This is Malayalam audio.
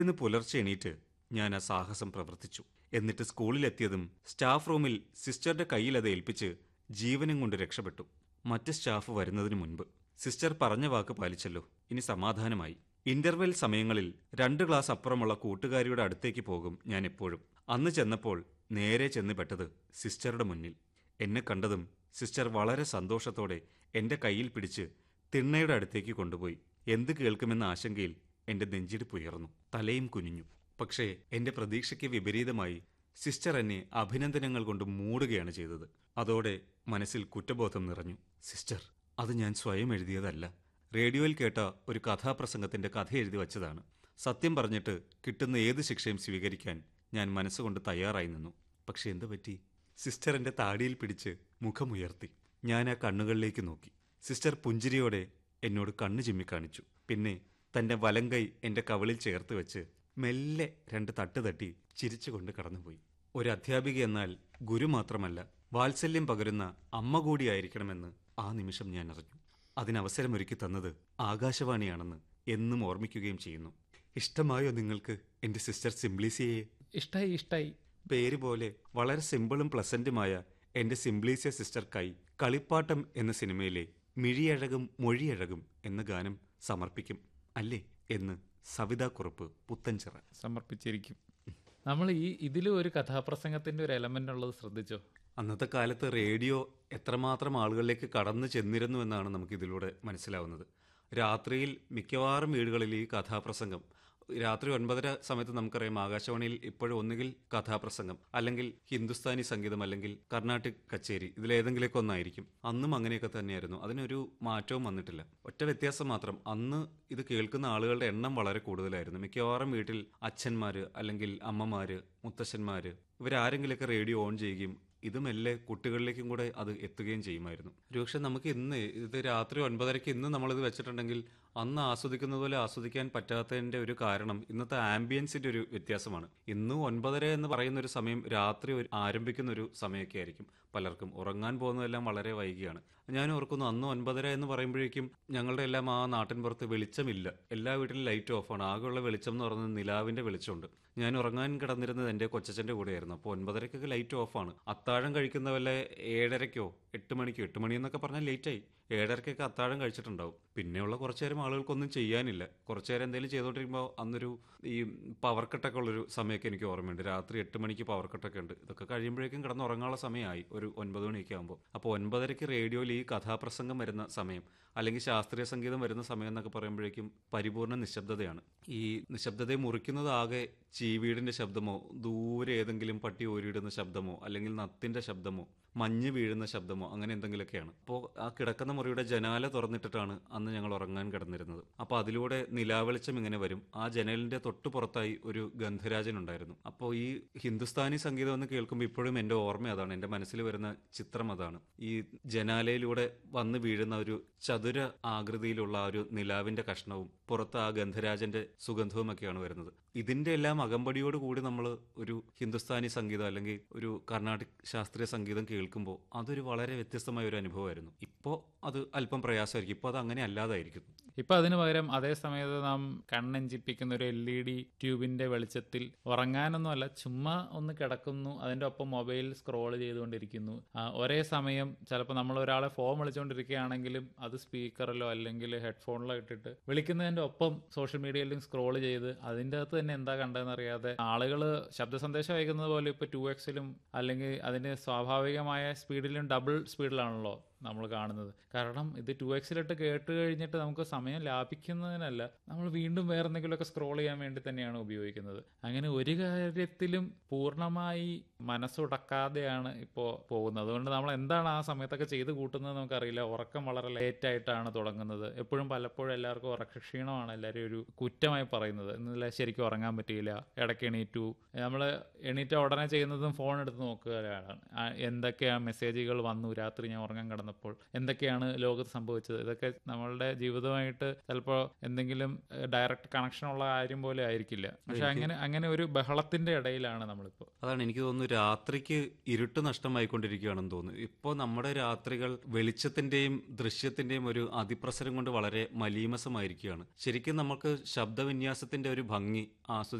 ഇന്ന് പുലർച്ചെ എണീറ്റ് ഞാൻ ആ സാഹസം പ്രവർത്തിച്ചു എന്നിട്ട് സ്കൂളിലെത്തിയതും സ്റ്റാഫ് റൂമിൽ സിസ്റ്ററുടെ കയ്യിൽ അത് ഏൽപ്പിച്ച് ജീവനും കൊണ്ട് രക്ഷപ്പെട്ടു മറ്റ് സ്റ്റാഫ് വരുന്നതിന് മുൻപ് സിസ്റ്റർ പറഞ്ഞ വാക്ക് പാലിച്ചല്ലോ ഇനി സമാധാനമായി ഇന്റർവെൽ സമയങ്ങളിൽ രണ്ട് ക്ലാസ് അപ്പുറമുള്ള കൂട്ടുകാരിയുടെ അടുത്തേക്ക് പോകും ഞാൻ എപ്പോഴും അന്ന് ചെന്നപ്പോൾ നേരെ ചെന്ന് പെട്ടത് സിസ്റ്ററുടെ മുന്നിൽ എന്നെ കണ്ടതും സിസ്റ്റർ വളരെ സന്തോഷത്തോടെ എന്റെ കയ്യിൽ പിടിച്ച് തിണ്ണയുടെ അടുത്തേക്ക് കൊണ്ടുപോയി എന്ത് കേൾക്കുമെന്ന ആശങ്കയിൽ എന്റെ നെഞ്ചിടിപ്പ് ഉയർന്നു തലയും കുനിഞ്ഞു പക്ഷേ എന്റെ പ്രതീക്ഷയ്ക്ക് വിപരീതമായി സിസ്റ്റർ എന്നെ അഭിനന്ദനങ്ങൾ കൊണ്ട് മൂടുകയാണ് ചെയ്തത് അതോടെ മനസ്സിൽ കുറ്റബോധം നിറഞ്ഞു സിസ്റ്റർ അത് ഞാൻ സ്വയം എഴുതിയതല്ല റേഡിയോയിൽ കേട്ട ഒരു കഥാപ്രസംഗത്തിന്റെ കഥ എഴുതി വച്ചതാണ് സത്യം പറഞ്ഞിട്ട് കിട്ടുന്ന ഏത് ശിക്ഷയും സ്വീകരിക്കാൻ ഞാൻ മനസ്സുകൊണ്ട് തയ്യാറായി നിന്നു പക്ഷെ എന്തു പറ്റി സിസ്റ്റർ എന്റെ താടിയിൽ പിടിച്ച് മുഖമുയർത്തി ഞാൻ ആ കണ്ണുകളിലേക്ക് നോക്കി സിസ്റ്റർ പുഞ്ചിരിയോടെ എന്നോട് കണ്ണു ചിമ്മിക്കാണിച്ചു പിന്നെ തന്റെ വലങ്കൈ എന്റെ കവിളിൽ ചേർത്ത് വെച്ച് മെല്ലെ രണ്ട് തട്ട് തട്ടി ചിരിച്ചുകൊണ്ട് കടന്നുപോയി ഒരു അധ്യാപിക എന്നാൽ ഗുരു മാത്രമല്ല വാത്സല്യം പകരുന്ന അമ്മ കൂടിയായിരിക്കണമെന്ന് ആ നിമിഷം ഞാൻ അറിഞ്ഞു അതിനവസരമൊരുക്കി തന്നത് ആകാശവാണിയാണെന്ന് എന്നും ഓർമ്മിക്കുകയും ചെയ്യുന്നു ഇഷ്ടമായോ നിങ്ങൾക്ക് എന്റെ സിസ്റ്റർ സിംബ്ലിസിയെ ഇഷ്ടായി ഇഷ്ടായി പേര് പോലെ വളരെ സിമ്പിളും പ്ലസന്റുമായ എന്റെ സിംബ്ലീസിയ സിസ്റ്റർ കൈ കളിപ്പാട്ടം എന്ന സിനിമയിലെ മിഴിയഴകും മൊഴിയഴകും എന്ന ഗാനം സമർപ്പിക്കും അല്ലേ എന്ന് സവിതാ കുറുപ്പ് പുത്തൻചിറ സമർപ്പിച്ചിരിക്കും നമ്മൾ ഈ ഇതിലും ഒരു കഥാപ്രസംഗത്തിന്റെ ഒരു എലമെന്റ് ഉള്ളത് ശ്രദ്ധിച്ചോ അന്നത്തെ കാലത്ത് റേഡിയോ എത്രമാത്രം ആളുകളിലേക്ക് കടന്നു ചെന്നിരുന്നു എന്നാണ് നമുക്ക് ഇതിലൂടെ മനസ്സിലാവുന്നത് രാത്രിയിൽ മിക്കവാറും വീടുകളിൽ ഈ കഥാപ്രസംഗം രാത്രി ഒൻപതര സമയത്ത് നമുക്കറിയാം ആകാശവാണിയിൽ ഇപ്പോഴും ഒന്നുകിൽ കഥാപ്രസംഗം അല്ലെങ്കിൽ ഹിന്ദുസ്ഥാനി സംഗീതം അല്ലെങ്കിൽ കർണാട്ടിക് കച്ചേരി ഇതിലേതെങ്കിലുമൊക്കെ ഒന്നായിരിക്കും അന്നും അങ്ങനെയൊക്കെ തന്നെയായിരുന്നു അതിനൊരു മാറ്റവും വന്നിട്ടില്ല ഒറ്റ വ്യത്യാസം മാത്രം അന്ന് ഇത് കേൾക്കുന്ന ആളുകളുടെ എണ്ണം വളരെ കൂടുതലായിരുന്നു മിക്കവാറും വീട്ടിൽ അച്ഛന്മാര് അല്ലെങ്കിൽ അമ്മമാര് മുത്തശ്ശന്മാര് ഇവരാരെങ്കിലുമൊക്കെ റേഡിയോ ഓൺ ചെയ്യുകയും ഇത് മെല്ലെ കുട്ടികളിലേക്കും കൂടെ അത് എത്തുകയും ചെയ്യുമായിരുന്നു ഒരുപക്ഷെ നമുക്ക് ഇന്ന് ഇത് രാത്രി ഒൻപതരയ്ക്ക് ഇന്ന് നമ്മളിത് വെച്ചിട്ടുണ്ടെങ്കിൽ അന്ന് ആസ്വദിക്കുന്നത് പോലെ ആസ്വദിക്കാൻ പറ്റാത്തതിന്റെ ഒരു കാരണം ഇന്നത്തെ ആംബിയൻസിന്റെ ഒരു വ്യത്യാസമാണ് ഇന്ന് ഒൻപതര എന്ന് പറയുന്ന ഒരു സമയം രാത്രി ഒരു ആരംഭിക്കുന്ന ഒരു സമയമൊക്കെ ആയിരിക്കും പലർക്കും ഉറങ്ങാൻ പോകുന്നതെല്ലാം വളരെ വൈകിയാണ് ഞാൻ ഓർക്കുന്നു അന്ന് ഒൻപതര എന്ന് പറയുമ്പോഴേക്കും ഞങ്ങളുടെ എല്ലാം ആ നാട്ടിൻ പുറത്ത് വെളിച്ചമില്ല എല്ലാ വീട്ടിലും ലൈറ്റ് ഓഫാണ് ആകെയുള്ള വെളിച്ചം എന്ന് പറയുന്നത് നിലാവിന്റെ വെളിച്ചമുണ്ട് ഞാൻ ഉറങ്ങാൻ കിടന്നിരുന്നത് എൻ്റെ കൊച്ചച്ഛൻ്റെ കൂടെയായിരുന്നു അപ്പോൾ ഒൻപതരക്കൊക്കെ ലൈറ്റ് ഓഫാണ് അത്താഴം കഴിക്കുന്ന വല്ല ഏഴരയ്ക്കോ എട്ട് മണിക്കോ എട്ട് മണി എന്നൊക്കെ പറഞ്ഞാൽ ലേറ്റായി ഏഴരക്കൊക്കെ അത്താഴം കഴിച്ചിട്ടുണ്ടാവും പിന്നെയുള്ള കുറച്ചു നേരം ആളുകൾക്കൊന്നും ചെയ്യാനില്ല കുറച്ചു നേരം എന്തെങ്കിലും ചെയ്തോണ്ടിരിക്കുമ്പോൾ അന്നൊരു ഈ പവർ കട്ടൊക്കെ ഉള്ളൊരു സമയമൊക്കെ എനിക്ക് ഓർമ്മയുണ്ട് രാത്രി എട്ട് മണിക്ക് പവർ കട്ടൊക്കെ ഉണ്ട് ഇതൊക്കെ കഴിയുമ്പോഴേക്കും കിടന്ന് ഉറങ്ങാനുള്ള സമയമായി ഒരു ഒൻപത് മണിയൊക്കെ ആകുമ്പോൾ അപ്പോൾ ഒൻപതരയ്ക്ക് റേഡിയോയിൽ ഈ കഥാപ്രസംഗം വരുന്ന സമയം അല്ലെങ്കിൽ ശാസ്ത്രീയ സംഗീതം വരുന്ന സമയം എന്നൊക്കെ പറയുമ്പോഴേക്കും പരിപൂർണ്ണ നിശബ്ദതയാണ് ഈ നിശബ്ദതയെ മുറിക്കുന്നത് ആകെ ചീവീടിന്റെ ശബ്ദമോ ദൂരെ ഏതെങ്കിലും പട്ടി ഓരിയിടുന്ന ശബ്ദമോ അല്ലെങ്കിൽ നത്തിന്റെ ശബ്ദമോ മഞ്ഞ് വീഴുന്ന ശബ്ദമോ അങ്ങനെ എന്തെങ്കിലുമൊക്കെയാണ് അപ്പോൾ ആ കിടക്കുന്ന മുറിയുടെ ജനാല തുറന്നിട്ടിട്ടാണ് അന്ന് ഞങ്ങൾ ഉറങ്ങാൻ കിടന്നിരുന്നത് അപ്പോൾ അതിലൂടെ നിലാവെളിച്ചം ഇങ്ങനെ വരും ആ ജനലിന്റെ തൊട്ടു പുറത്തായി ഒരു ഗന്ധരാജൻ ഉണ്ടായിരുന്നു അപ്പോൾ ഈ ഹിന്ദുസ്ഥാനി സംഗീതം എന്ന് കേൾക്കുമ്പോൾ ഇപ്പോഴും എൻ്റെ ഓർമ്മ അതാണ് എൻ്റെ മനസ്സിൽ വരുന്ന ചിത്രം അതാണ് ഈ ജനാലയിലൂടെ വന്ന് വീഴുന്ന ഒരു ചതുര ആകൃതിയിലുള്ള ആ ഒരു നിലാവിന്റെ കഷ്ണവും പുറത്ത് ആ ഗന്ധരാജന്റെ സുഗന്ധവുമൊക്കെയാണ് വരുന്നത് ഇതിന്റെ എല്ലാം അകമ്പടിയോട് കൂടി നമ്മൾ ഒരു ഹിന്ദുസ്ഥാനി സംഗീതം അല്ലെങ്കിൽ ഒരു കർണാടക ശാസ്ത്രീയ സംഗീതം കേൾക്കുമ്പോൾ അതൊരു വളരെ വ്യത്യസ്തമായ ഒരു അനുഭവമായിരുന്നു ഇപ്പോൾ അത് അല്പം പ്രയാസമായിരിക്കും ഇപ്പോൾ അത് അങ്ങനെ അല്ലാതായിരിക്കും ഇപ്പൊ അതിനു പകരം അതേ സമയത്ത് നാം കണ്ണഞ്ചിപ്പിക്കുന്ന ഒരു എൽ ഇ ഡി ട്യൂബിന്റെ വെളിച്ചത്തിൽ ഉറങ്ങാനൊന്നും അല്ല ചുമ്മാ ഒന്ന് കിടക്കുന്നു അതിന്റെ ഒപ്പം മൊബൈൽ സ്ക്രോൾ ചെയ്തുകൊണ്ടിരിക്കുന്നു ആ, ഒരേ സമയം ചിലപ്പോൾ നമ്മൾ ഒരാളെ ഫോൺ വിളിച്ചുകൊണ്ടിരിക്കുകയാണെങ്കിലും അത് സ്പീക്കറിലോ അല്ലെങ്കിൽ ഹെഡ്ഫോണിലോ ഇട്ടിട്ട് വിളിക്കുന്നതിന്റെ ഒപ്പം സോഷ്യൽ മീഡിയയിലും സ്ക്രോൾ ചെയ്ത് അതിൻ്റെ അകത്ത് തന്നെ എന്താ കണ്ടതെന്ന് അറിയാതെ ആളുകൾ ശബ്ദ സന്ദേശം അയക്കുന്നത് പോലെ ഇപ്പൊ ടു എക്സിലും അല്ലെങ്കിൽ അതിന് സ്വാഭാവികമായ സ്പീഡിലും ഡബിൾ സ്പീഡിലാണല്ലോ നമ്മൾ കാണുന്നത് കാരണം ഇത് ടു എക്സിലിട്ട് കേട്ട് കഴിഞ്ഞിട്ട് നമുക്ക് സമയം ലാഭിക്കുന്നതിനല്ല നമ്മൾ വീണ്ടും വേറെ എന്തെങ്കിലുമൊക്കെ സ്ക്രോൾ ചെയ്യാൻ വേണ്ടി തന്നെയാണ് ഉപയോഗിക്കുന്നത് അങ്ങനെ ഒരു കാര്യത്തിലും പൂർണ്ണമായി മനസ്സുടക്കാതെയാണ് ഇപ്പോൾ പോകുന്നത് അതുകൊണ്ട് നമ്മൾ എന്താണ് ആ സമയത്തൊക്കെ ചെയ്ത് കൂട്ടുന്നത് നമുക്കറിയില്ല ഉറക്കം വളരെ ലേറ്റ് ആയിട്ടാണ് തുടങ്ങുന്നത് എപ്പോഴും പലപ്പോഴും എല്ലാവർക്കും ഉറക്കക്ഷീണമാണ് എല്ലാവരും ഒരു കുറ്റമായി പറയുന്നത് ഇന്നലെ ശരിക്കും ഉറങ്ങാൻ പറ്റിയില്ല ഇടയ്ക്ക് എണീറ്റു നമ്മൾ എണീറ്റ ഉടനെ ചെയ്യുന്നതും ഫോൺ എടുത്ത് നോക്കുകയാണ് ആ, എന്തൊക്കെയാ മെസ്സേജുകൾ വന്നു രാത്രി ഞാൻ ഉറങ്ങാൻ കിടന്നപ്പോൾ വന്നപ്പോൾ എന്തൊക്കെയാണ് ലോകത്ത് സംഭവിച്ചത് ഇതൊക്കെ നമ്മളുടെ ജീവിതമായിട്ട് ചിലപ്പോൾ എന്തെങ്കിലും ഡയറക്റ്റ് കണക്ഷൻ ഉള്ള കാര്യം പോലെ ആയിരിക്കില്ല പക്ഷെ അങ്ങനെ അങ്ങനെ ഒരു ബഹളത്തിന്റെ ഇടയിലാണ് നമ്മളിപ്പോൾ അതാണ് എനിക്ക് തോന്നുന്നു രാത്രിക്ക് ഇരുട്ട് നഷ്ടമായിക്കൊണ്ടിരിക്കുകയാണെന്ന് തോന്നുന്നു ഇപ്പോൾ നമ്മുടെ രാത്രികൾ വെളിച്ചത്തിന്റെയും ദൃശ്യത്തിന്റെയും ഒരു അതിപ്രസരം കൊണ്ട് വളരെ മലീമസമായിരിക്കുകയാണ് ശരിക്കും നമുക്ക് ശബ്ദവിന്യാസത്തിന്റെ ഒരു ഭംഗി ആസ്വദിക്കാൻ